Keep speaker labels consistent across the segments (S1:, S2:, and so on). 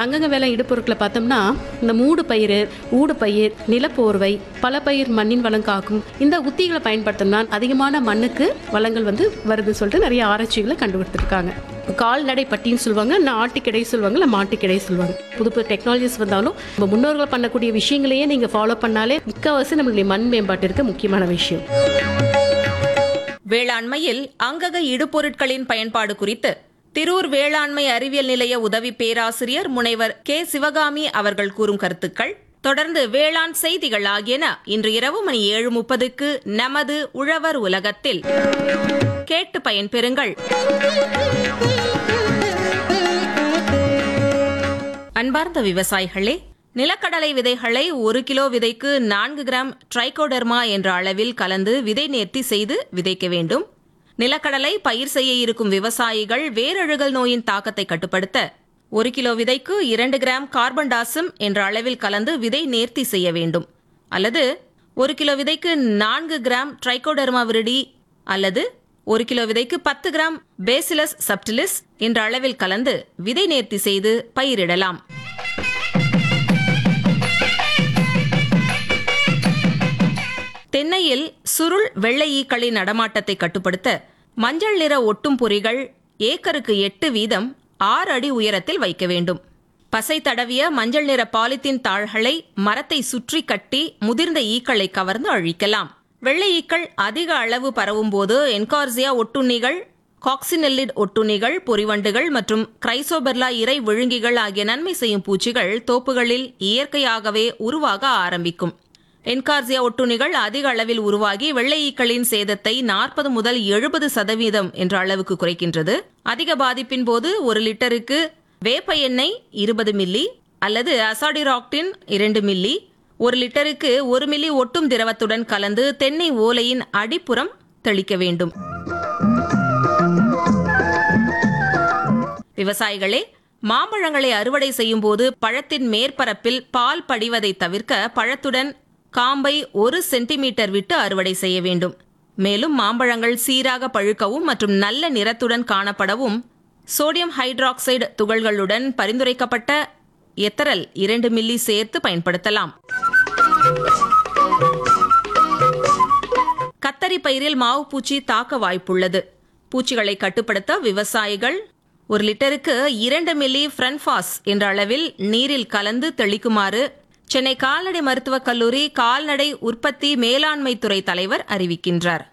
S1: அங்கங்க வேலை இடுப்பொருட்களை பார்த்தோம்னா இந்த மூடு பயிர் ஊடு பயிர் நிலப்போர்வை பல பயிர் மண்ணின் வளம் காக்கும் இந்த உத்திகளை பயன்படுத்தினா அதிகமான மண்ணுக்கு வளங்கள் வந்து வருதுன்னு சொல்லிட்டு நிறைய ஆராய்ச்சிகளை கண்டுபிடித்திருக்காங்க கால்நடை பட்டின்னு சொல்லுவாங்க இல்லை ஆட்டுக்கிடை சொல்லுவாங்க இல்லை மாட்டுக்கிடை சொல்லுவாங்க புது புது டெக்னாலஜிஸ் வந்தாலும் நம்ம முன்னோர்கள் பண்ணக்கூடிய விஷயங்களையே நீங்கள் ஃபாலோ பண்ணாலே முக்கால்வாசி நம்மளுடைய மண் மேம்பாட்டிற்கு முக்கியமான விஷயம்
S2: வேளாண்மையில் அங்கக இடுபொருட்களின் பயன்பாடு குறித்து திரூர் வேளாண்மை அறிவியல் நிலைய உதவி பேராசிரியர் முனைவர் கே சிவகாமி அவர்கள் கூறும் கருத்துக்கள் தொடர்ந்து வேளாண் செய்திகள் ஆகியன இன்று இரவு மணி ஏழு முப்பதுக்கு நமது உழவர் உலகத்தில் கேட்டு பயன்பெறுங்கள் அன்பார்ந்த விவசாயிகளே நிலக்கடலை விதைகளை ஒரு கிலோ விதைக்கு நான்கு கிராம் ட்ரைகோடர்மா என்ற அளவில் கலந்து விதை நேர்த்தி செய்து விதைக்க வேண்டும் நிலக்கடலை பயிர் செய்ய இருக்கும் விவசாயிகள் வேரழுகல் நோயின் தாக்கத்தை கட்டுப்படுத்த ஒரு கிலோ விதைக்கு இரண்டு கிராம் கார்பன் டாசம் என்ற அளவில் கலந்து விதை நேர்த்தி செய்ய வேண்டும் அல்லது ஒரு கிலோ விதைக்கு நான்கு கிராம் ட்ரைகோடர்மா விரிடி அல்லது ஒரு கிலோ விதைக்கு பத்து கிராம் பேசிலஸ் சப்டிலிஸ் என்ற அளவில் கலந்து விதை நேர்த்தி செய்து பயிரிடலாம் தென்னையில் சுருள் வெள்ளை ஈக்களின் நடமாட்டத்தை கட்டுப்படுத்த மஞ்சள் நிற ஒட்டும் பொறிகள் ஏக்கருக்கு எட்டு வீதம் ஆறு அடி உயரத்தில் வைக்க வேண்டும் பசை தடவிய மஞ்சள் நிற பாலித்தீன் தாள்களை மரத்தை சுற்றி கட்டி முதிர்ந்த ஈக்களை கவர்ந்து அழிக்கலாம் வெள்ளை ஈக்கள் அதிக அளவு பரவும் போது என்கார்சியா ஒட்டுண்ணிகள் காக்சினெல்லிட் ஒட்டுண்ணிகள் பொறிவண்டுகள் மற்றும் கிரைசோபெர்லா இறை விழுங்கிகள் ஆகிய நன்மை செய்யும் பூச்சிகள் தோப்புகளில் இயற்கையாகவே உருவாக ஆரம்பிக்கும் என்கார்சியா ஒட்டுண்ணிகள் அதிக அளவில் உருவாகி வெள்ளை ஈக்களின் சேதத்தை நாற்பது முதல் எழுபது சதவீதம் என்ற அளவுக்கு குறைக்கின்றது அதிக பாதிப்பின் போது ஒரு லிட்டருக்கு வேப்ப எண்ணெய் இருபது மில்லி அல்லது அசாடிராக்டின் இரண்டு மில்லி ஒரு லிட்டருக்கு ஒரு மில்லி ஒட்டும் திரவத்துடன் கலந்து தென்னை ஓலையின் அடிப்புறம் தெளிக்க வேண்டும் விவசாயிகளே மாம்பழங்களை அறுவடை செய்யும் போது பழத்தின் மேற்பரப்பில் பால் படிவதை தவிர்க்க பழத்துடன் காம்பை ஒரு சென்டிமீட்டர் விட்டு அறுவடை செய்ய வேண்டும் மேலும் மாம்பழங்கள் சீராக பழுக்கவும் மற்றும் நல்ல நிறத்துடன் காணப்படவும் சோடியம் ஹைட்ராக்சைடு துகள்களுடன் பரிந்துரைக்கப்பட்ட எத்தரல் இரண்டு மில்லி சேர்த்து பயன்படுத்தலாம் கத்தரி பயிரில் மாவு பூச்சி தாக்க வாய்ப்புள்ளது பூச்சிகளை கட்டுப்படுத்த விவசாயிகள் ஒரு லிட்டருக்கு இரண்டு மில்லி ஃப்ரன்பாஸ் என்ற அளவில் நீரில் கலந்து தெளிக்குமாறு சென்னை கால்நடை மருத்துவக் கல்லூரி கால்நடை உற்பத்தி மேலாண்மை துறை தலைவர் அறிவிக்கின்றார்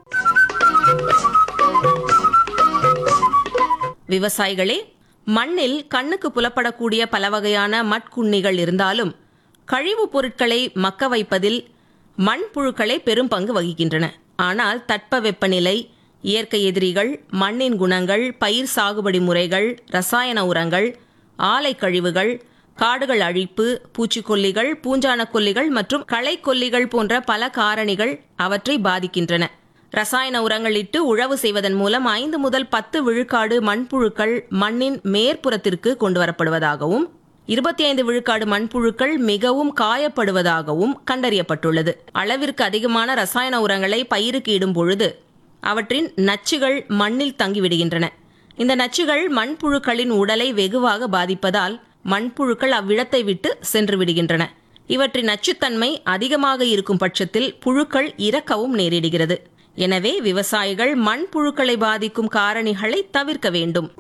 S2: விவசாயிகளே மண்ணில் கண்ணுக்கு புலப்படக்கூடிய பல வகையான மட்குண்ணிகள் இருந்தாலும் கழிவுப் பொருட்களை மக்க வைப்பதில் மண்புழுக்களே பெரும் பங்கு வகிக்கின்றன ஆனால் தட்பவெப்பநிலை இயற்கை எதிரிகள் மண்ணின் குணங்கள் பயிர் சாகுபடி முறைகள் ரசாயன உரங்கள் ஆலை கழிவுகள் காடுகள் அழிப்பு பூச்சிக்கொல்லிகள் பூஞ்சான கொல்லிகள் மற்றும் களைக்கொல்லிகள் போன்ற பல காரணிகள் அவற்றை பாதிக்கின்றன ரசாயன உரங்கள் இட்டு உழவு செய்வதன் மூலம் ஐந்து முதல் பத்து விழுக்காடு மண்புழுக்கள் மண்ணின் மேற்புறத்திற்கு கொண்டு வரப்படுவதாகவும் இருபத்தி ஐந்து விழுக்காடு மண்புழுக்கள் மிகவும் காயப்படுவதாகவும் கண்டறியப்பட்டுள்ளது அளவிற்கு அதிகமான ரசாயன உரங்களை பயிருக்கு இடும் பொழுது அவற்றின் நச்சுகள் மண்ணில் தங்கிவிடுகின்றன இந்த நச்சுகள் மண்புழுக்களின் உடலை வெகுவாக பாதிப்பதால் மண்புழுக்கள் அவ்விடத்தை விட்டு சென்று விடுகின்றன இவற்றின் நச்சுத்தன்மை அதிகமாக இருக்கும் பட்சத்தில் புழுக்கள் இறக்கவும் நேரிடுகிறது எனவே விவசாயிகள் மண்புழுக்களை பாதிக்கும் காரணிகளை தவிர்க்க வேண்டும்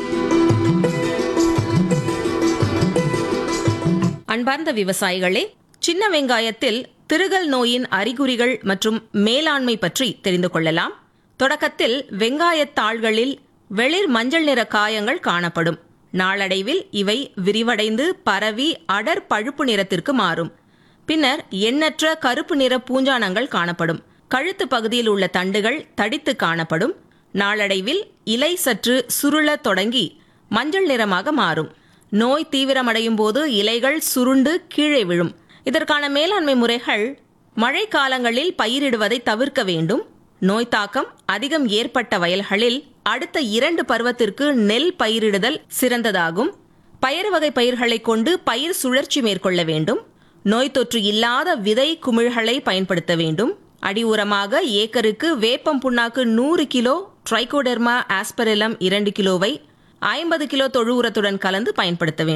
S2: அன்பார்ந்த விவசாயிகளே சின்ன வெங்காயத்தில் திருகல் நோயின் அறிகுறிகள் மற்றும் மேலாண்மை பற்றி தெரிந்து கொள்ளலாம் தொடக்கத்தில் வெங்காயத் தாள்களில் வெளிர் மஞ்சள் நிற காயங்கள் காணப்படும் நாளடைவில் இவை விரிவடைந்து பரவி அடர் பழுப்பு நிறத்திற்கு மாறும் பின்னர் எண்ணற்ற கருப்பு நிற பூஞ்சானங்கள் காணப்படும் கழுத்து பகுதியில் உள்ள தண்டுகள் தடித்து காணப்படும் நாளடைவில் இலை சற்று சுருளத் தொடங்கி மஞ்சள் நிறமாக மாறும் நோய் தீவிரமடையும் போது இலைகள் சுருண்டு கீழே விழும் இதற்கான மேலாண்மை முறைகள் மழை காலங்களில் பயிரிடுவதை தவிர்க்க வேண்டும் நோய் தாக்கம் அதிகம் ஏற்பட்ட வயல்களில் அடுத்த இரண்டு பருவத்திற்கு நெல் பயிரிடுதல் சிறந்ததாகும் பயறு வகை பயிர்களை கொண்டு பயிர் சுழற்சி மேற்கொள்ள வேண்டும் நோய் தொற்று இல்லாத விதை குமிழ்களை பயன்படுத்த வேண்டும் அடி உரமாக ஏக்கருக்கு வேப்பம் புண்ணாக்கு நூறு கிலோ ட்ரைகோடெர்மா ஆஸ்பரெலம் இரண்டு கிலோவை ஐம்பது கிலோ தொழு உரத்துடன் கலந்து பயன்படுத்த வேண்டும்